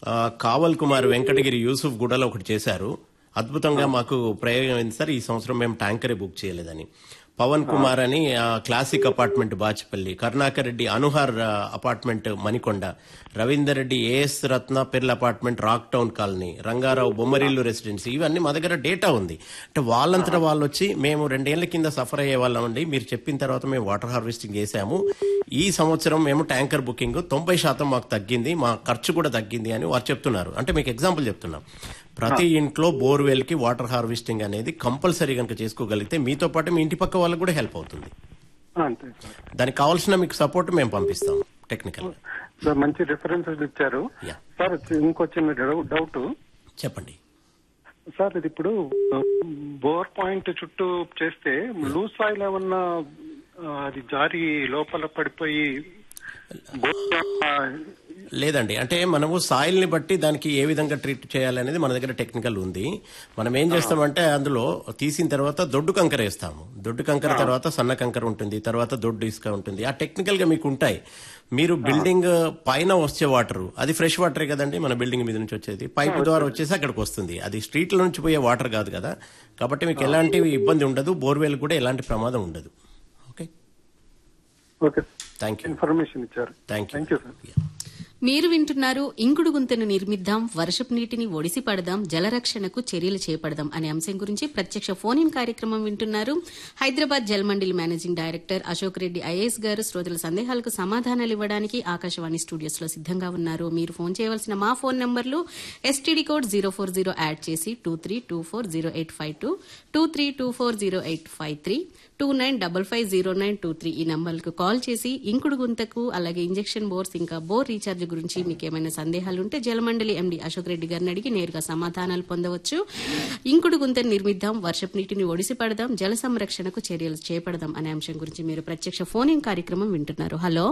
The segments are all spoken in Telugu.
ఆ, కావల్ కుమార్ వెంకటగిరి యూసుఫ్ గుడలో ఒకటి చేశారు అద్భుతంగా మాకు ప్రయోగం అయింది సార్ ఈ సంవత్సరం మేము ట్యాంకరే బుక్ చేయలేదని పవన్ కుమార్ అని ఆ, క్లాసిక్ అపార్ట్మెంట్ బాచిపల్లి కరుణాకర్ రెడ్డి అనుహార్ ఆ, apartment Manikonda Ravinder Reddy AS Ratna pearl apartment rock town colony Rangarao Bommarillu residency ఇవన్నీ మా దగ్గర డేటా ఉంది అంటే వాళ్ళంతటా వాళ్ళు వచ్చి మేము రెండేళ్ల కింద సఫర్ అయ్యే వాళ్ళం అండి మీరు చెప్పిన తర్వాత మేము వాటర్ హార్వెస్టింగ్ చేశాము ఈ సంవత్సరం మేము ట్యాంకర్ బుకింగ్ తొంభై శాతం మాకు తగ్గింది మా ఖర్చు కూడా తగ్గింది అని వారు చెప్తున్నారు అంటే మీకు ఎగ్జాంపుల్ చెప్తున్నాం ప్రతి ఇంట్లో బోర్వెల్ కి వాటర్ హార్వెస్టింగ్ అనేది కంపల్సరీ కనుక చేసుకోగలిగితే మీతో పాటు మీ ఇంటి పక్క వాళ్ళకు కూడా హెల్ప్ అవుతుంది అంతే సార్ దానికి కావాల్సిన మీకు సపోర్ట్ మేము పంపిస్తాం టెక్నికల్ సార్ మంచి రిఫరెన్సెస్ ఇచ్చారు యా. సార్ ఇంకో చిన్న డౌ- డౌట్ చెప్పండి సార్ ఇది ఇప్పుడు బోర్ పాయింట్ చుట్టూ చేస్తే లూజ్ సాయిల్ ఏమన్నా ఆ, అది జారి లోపల పడిపోయి బోర్ ఆ, లేదండి అంటే మనము సాయిల్ ని బట్టి దానికి ఏ విధంగా ట్రీట్ చేయాలనేది మన దగ్గర టెక్నికల్ ఉంది మనం ఏం చేస్తామంటే అందులో తీసిన తర్వాత దొడ్డు కంకర వేస్తాము దొడ్డు కంకర తర్వాత సన్న కంకర ఉంటుంది తర్వాత దొడ్డు ఇసుక ఉంటుంది ఆ టెక్నికల్ గా మీకు ఉంటాయి మీరు బిల్డింగ్ పైన వచ్చే వాటర్ అది ఫ్రెష్ వాటరే కదండి మన బిల్డింగ్ మీద నుంచి వచ్చేది పైపు ద్వారా వచ్చేసి అక్కడికి వస్తుంది అది స్ట్రీట్ల నుంచి పోయే వాటర్ కాదు కదా కాబట్టి మీకు ఎలాంటి ఇబ్బంది ఉండదు బోర్వెల్ కూడా ఎలాంటి ప్రమాదం ఉండదు okay okay thank you information ఇచ్చారు thank you thank you sir మీరు వింటున్నారు ఇంకుడు గుంతను నిర్మిద్దాం వర్షపు నీటిని ఒడిసి పడదాం జలరక్షణకు చర్యలు చేపడదాం అనే అంశం గురించి ప్రత్యక్ష ఫోన్ ఇన్ కార్యక్రమం వింటున్నారు హైదరాబాద్ జలమండలి managing director Ashok Reddy IAS గారు శ్రోతల సందేహాలకు సమాధానాలు ఇవ్వడానికి ఆకాశవాణి స్టూడియోస్ లో సిద్ధంగా ఉన్నారు మీరు ఫోన్ చేయవలసిన మా ఫోన్ నంబర్లు STD code zero four zero add చేసి two three two four zero eight five two two three two four zero eight five three two nine double five zero nine two three ఈ నంబర్లకు కాల్ చేసి ఇంకుడు గుంతకు అలాగే ఇంజెక్షన్ బోర్స్ ఇంకా బోర్ రీఛార్జ్ గురించి మీకు ఏమైనా సందేహాలుంటే జలమండలి ఎండి అశోక్ రెడ్డి గారిని అడిగి నేరుగా సమాధానాలు పొందవచ్చు ఇంకుడు గుంతను నిర్మిద్దాం వర్షపు నీటిని ఒడిసి పడదాం జల సంరక్షణకు చర్యలు చేపడదాం అనే అంశం గురించి మీరు ప్రత్యక్ష ఫోన్ ఇన్ కార్యక్రమం వింటున్నారు హలో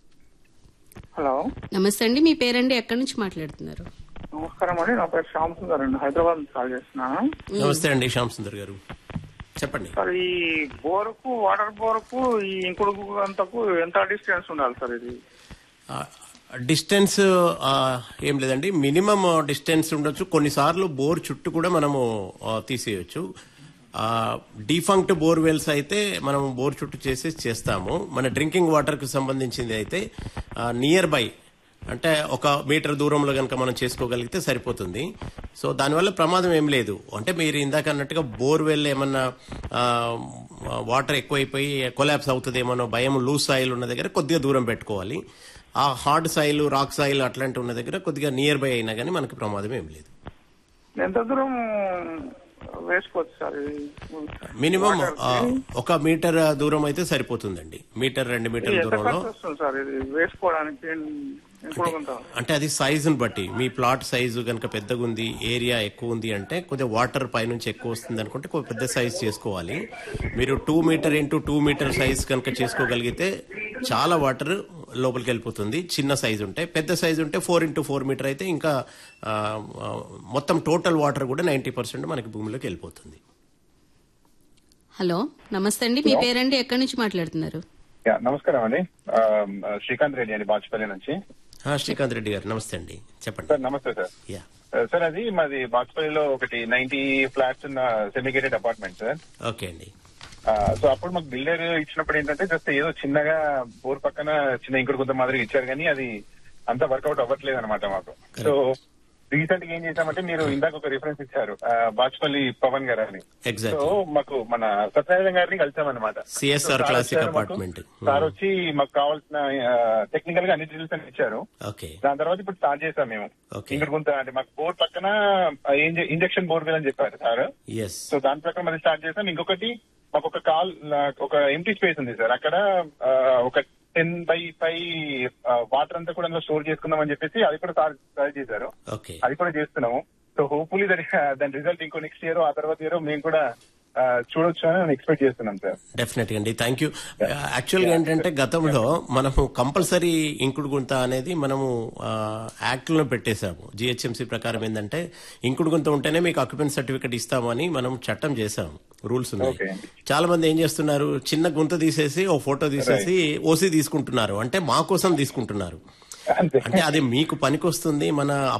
హలో నమస్తే అండి మీ పేరండి ఎక్కడి నుంచి మాట్లాడుతున్నారు నమస్కారం అండి నా పేరు శ్యామ్ సుందర్ అండి హైదరాబాద్ నుంచి కాల్ చేస్తున్నాను నమస్తే అండి శ్యామ్ సుందర్ గారు చెప్పండి సార్ ఈ బోరుకు వాటర్ బోరుకు ఈ ఇంకుడు అంతకు ఎంత డిస్టెన్స్ ఉండాలి సార్ ఇది డిస్టెన్స్ ఆ, ఏం లేదండి మినిమం డిస్టెన్స్ ఉండొచ్చు కొన్నిసార్లు బోర్ చుట్టూ కూడా మనము ఆ, తీసేయొచ్చు డిఫంక్ట్ బోర్ వెల్స్ అయితే మనం బోర్ చుట్టూ చేసి చేస్తాము మన డ్రింకింగ్ వాటర్ కు సంబంధించింది అయితే నియర్ బై అంటే ఒక మీటర్ దూరంలో కనుక మనం చేసుకోగలిగితే సరిపోతుంది సో దానివల్ల ప్రమాదం ఏం లేదు అంటే మీరు ఇందాక అన్నట్టుగా బోర్వెల్ ఏమన్నా ఆ, వాటర్ ఎక్కువైపోయి కొలాప్స్ అవుతుందేమో భయం లూజ్ సాయిల్ ఉన్న దగ్గర కొద్దిగా దూరం పెట్టుకోవాలి ఆ హార్డ్ సాయిల్ రాక్ సాయిల్ అట్లాంటి ఉన్న దగ్గర కొద్దిగా నియర్ బై అయినా కానీ మనకి ప్రమాదం ఏం లేదు ఎంత దూరం వేసుకోవచ్చు సార్ ఇది మినిమం Water ఆ, కి ఒక మీటర్ దూరం అయితే సరిపోతుందండి మీటర్ రెండు మీటర్ల ఎంత దూరంలో ఖర్చు వస్తుంది సార్ ఇది వేసుకోవడానికి ఇంకుడు గుంత అంటే అది సైజుని బట్టి మీ ప్లాట్ సైజు కనుక పెద్దగా ఉంది ఏరియా ఎక్కువ ఉంది అంటే కొద్దిగా వాటర్ పైనుంచి ఎక్కువ వస్తుంది అనుకుంటే కొద్దిగా పెద్ద సైజ్ చేసుకోవాలి మీరు two metre into two metre size కనుక చేసుకోగలిగితే చాలా వాటర్ లోపలికి వెళ్ళిపోతుంది చిన్న సైజు ఉంటే పెద్ద సైజు ఉంటే ఫోర్ ఇంటూ ఫోర్ మీటర్ అయితే ఇంకా ఆ, ఆ, మొత్తం టోటల్ వాటర్ కూడా నైంటీ పర్సెంట్ మనకి భూమిలోకి వెళ్ళిపోతుంది హలో నమస్తే అండి మీ పేరండి ఎక్కడి నుంచి మాట్లాడుతున్నారు యా, నమస్కారం అండి ఆ, శ్రీకాంత్ రెడ్డి అండి బాచుపల్లి నుంచి ఆ, శ్రీకాంత్ రెడ్డి గారు నమస్తే అండి చెప్పండి సార్ నమస్తే సార్ యా ఆ, సార్ అది మాది బాచుపల్లిలో ఒకటి నైన్టీ ఫ్లాట్స్ ఉన్న సెమిగేటెడ్ అపార్ట్మెంట్ సార్ ఓకే అండి ఆ, సో అప్పుడు మాకు బిల్డర్ ఇచ్చినప్పుడు ఏంటంటే జస్ట్ ఏదో చిన్నగా బోర్ పక్కన చిన్న ఇంకుడు కొంత మాదిరి ఇచ్చారు కానీ అది అంత వర్కౌట్ అవ్వట్లేదు అనమాట మాకు సో రీసెంట్ గా ఏం చేశామంటే మీరు ఇందాక ఒక రిఫరెన్స్ ఇచ్చారు ఆ, బాచుపల్లి పవన్ గారు అని సో ఎగ్జాక్ట్లీ మాకు మన సత్యనారాయణ గారిని కలిసామన్నమాట CSR సో సార్ Classic వచ్చారు మాకు. Apartment. సార్ వచ్చి మాకు కావాల్సిన టెక్నికల్ గా అన్ని డీటెయిల్స్ అని ఇచ్చారు ఓకే దాని తర్వాత ఇప్పుడు స్టార్ట్ చేసాం మేము Okay. ఇంకటి కొంత అంటే మాకు బోర్ పక్కన ఇంజక్షన్ బోర్ అని చెప్పారు సార్ ఎస్ సో దాని ప్రకారం అది స్టార్ట్ చేసాం ఇంకొకటి మాకు ఒక కాల్ ఒక ఎంటీ స్పేస్ ఉంది సార్ అక్కడ ఆ, ఒక టెన్ బై ఫైవ్ వాటర్ అంతా కూడా అందులో స్టోర్ చేసుకుందాం అని చెప్పేసి అది కూడా సార్ ట్రై చేశారు ఓకే అది కూడా చేస్తున్నాము సో హోప్ఫుల్లీ దాని దాని రిజల్ట్ ఇంకో నెక్స్ట్ ఇయర్ ఆ తర్వాత ఇయర్ మేము కూడా ఆ, చూడొచ్చు అని నేను ఎక్స్పెక్ట్ చేస్తున్నాం సార్ డెఫినెట్ అండి థ్యాంక్ యూ యాక్చువల్ గా ఏంటంటే గతంలో మనము కంపల్సరీ ఇంకుడు గుంత అనేది మనము యాక్ట్ లో పెట్టేశాము జిహెచ్ఎంసీ ప్రకారం ఏంటంటే ఇంకుడు గుంత ఉంటేనే మీకు అక్యుపెన్స్ సర్టిఫికేట్ ఇస్తామని మనం చట్టం చేసాం రూల్స్ ఉన్నాయి Okay. చాలా మంది ఏం చేస్తున్నారు చిన్న గుంత తీసేసి ఓ ఫోటో తీసేసి ఓసీ తీసుకుంటున్నారు అంటే మా కోసం తీసుకుంటున్నారు అంతే అంటే అది మీకు పనికొస్తుంది మన